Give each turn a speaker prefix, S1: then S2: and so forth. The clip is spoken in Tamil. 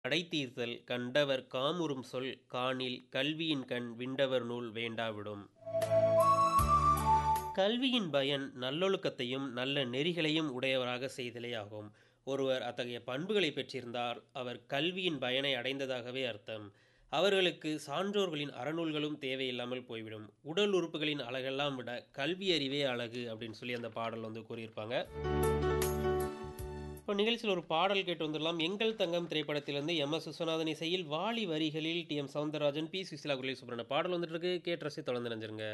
S1: அடைத்தீர்த்தல் கண்டவர் காமுறும் சொல் காணில் கல்வியின் கண் விண்டவர் நூல் வேண்டாவிடும் கல்வியின் பயன் நல்லொழுக்கத்தையும் நல்ல நெறிகளையும் உடையவராக செய்தலே ஆகும் ஒருவர் அத்தகைய பண்புகளை பெற்றிருந்தால் அவர் கல்வியின் பயனை அடைந்ததாகவே அர்த்தம் அவர்களுக்கு சான்றோர்களின் அறநூல்களும் தேவையில்லாமல் போய்விடும் உடல் உறுப்புகளின் அழகெல்லாம் விட கல்வி அறிவே அழகு அப்படின்னு சொல்லி அந்த பாடல் வந்து கூறியிருப்பாங்க இப்போ நிகழ்ச்சியில் ஒரு பாடல் கேட்டு வந்துடலாம் எங்கள் தங்கம் திரைப்படத்திலிருந்து எம் எஸ் விஸ்வநாதன் இசையில் வாலி வரிகளில் T M Soundararajan P Susheela குரலில் சுப்ரன பாடல் வந்துட்டு இருக்கு கேட்டு ரசி தொடர்ந்து நினைஞ்சிருங்க